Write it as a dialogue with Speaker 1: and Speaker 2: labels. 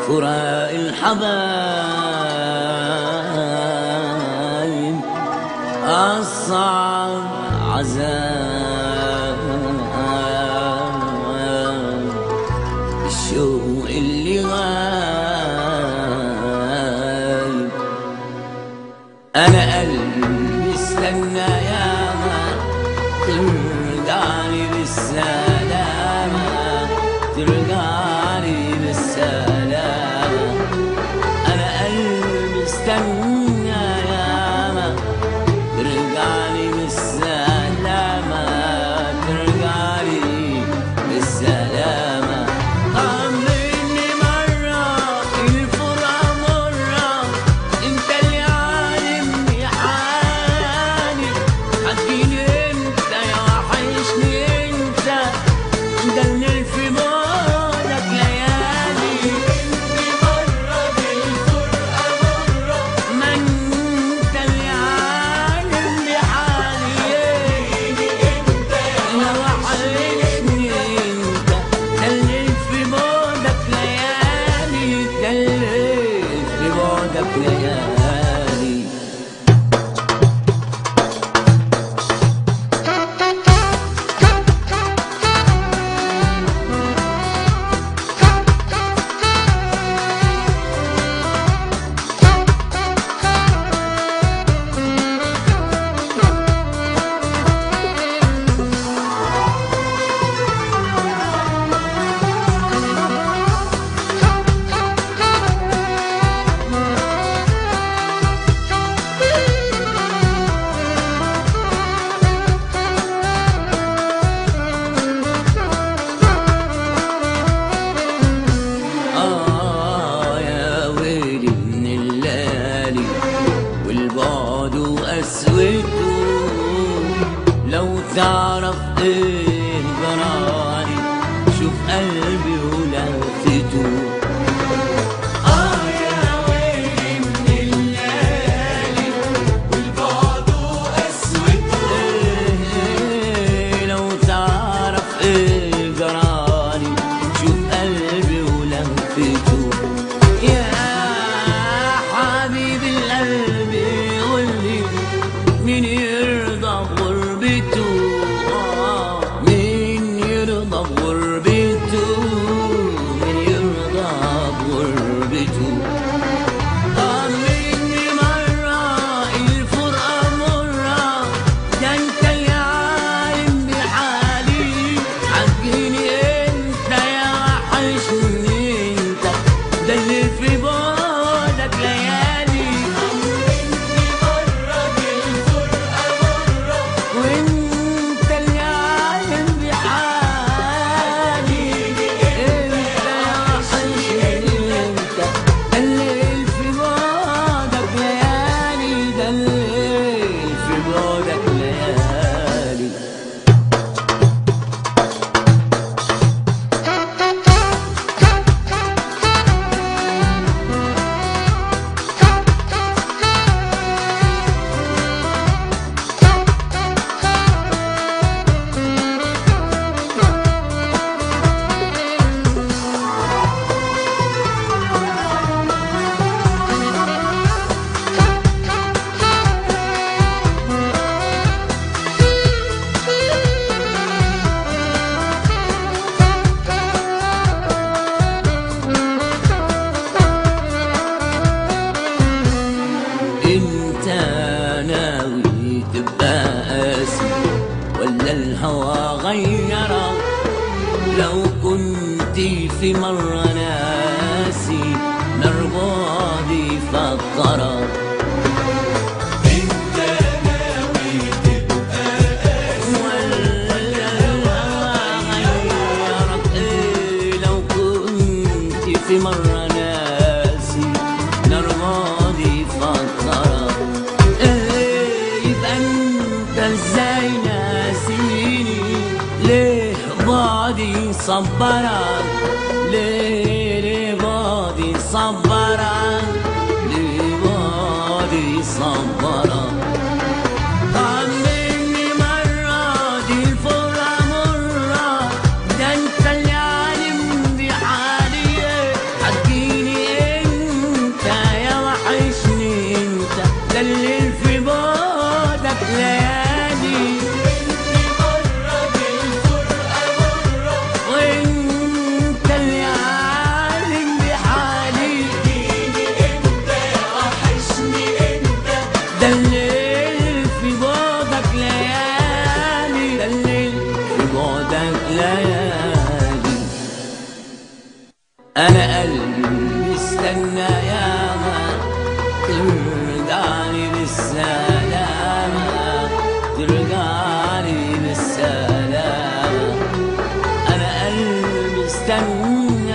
Speaker 1: فراق الحبايب أصعب عذاب الشوق اللي غايب أنا قلبي استنى ياما ترجعني بالسلامة ترجعني بالسلامة أنا قلبي استنى ياما ترجعني بالسلامة ترجعني بالسلامة طمني مرة الفرقة مرة انت اللي عالمني حالي حكيني انت يا وحشني انت ده اللي في بالك ليالي ما انت اللي عالم بحالي انا وحشني انت ده اللي في بعدك ليالي ده اللي في بعدك ليالي آه يا ويلي من الليالي والبعد وقسوته لو تعرف ايه جرالي شوف قلبي ولهفته آه يا ويلي من الليالي والبعد وقسوته لو تعرف ايه جرالي شوف قلبي ولهفته يا حبيبي القلب قولي مين يرضى بغربته آه، مين يرضى بغربته مين يرضى بغربته طمني مرة الفرقة مرة ده انت اللي عالم بحالي حكيني انت يا وحشني انت ده اللي في بعدك ليالي وانت اللي عالم بحالي انت يا وحشني انت ده اللي في بعدك ليالي ده اللي في بعدك ليالي انت ناوي تبقى قاسي ولا الهوى غيرك لو كنت في مرة ناسي مرباضي فكرك انت ناوي تبقى قاسي ولا الهوى غيرك ايه لو كنت في مرة ناسي نرمادي فكرك ايه يبقى انت ازاي ناسيني ليه بعدي صبرك ليه ليه بعدي صبرك ليه بعدي صبرك طمني مرة دي الفرقة مرة ده انت اللي عالم بحالي حكيني أنا قلبي استنى ياما ترجعني بالسلامة ترجعني بالسلامة أنا قلبي استنى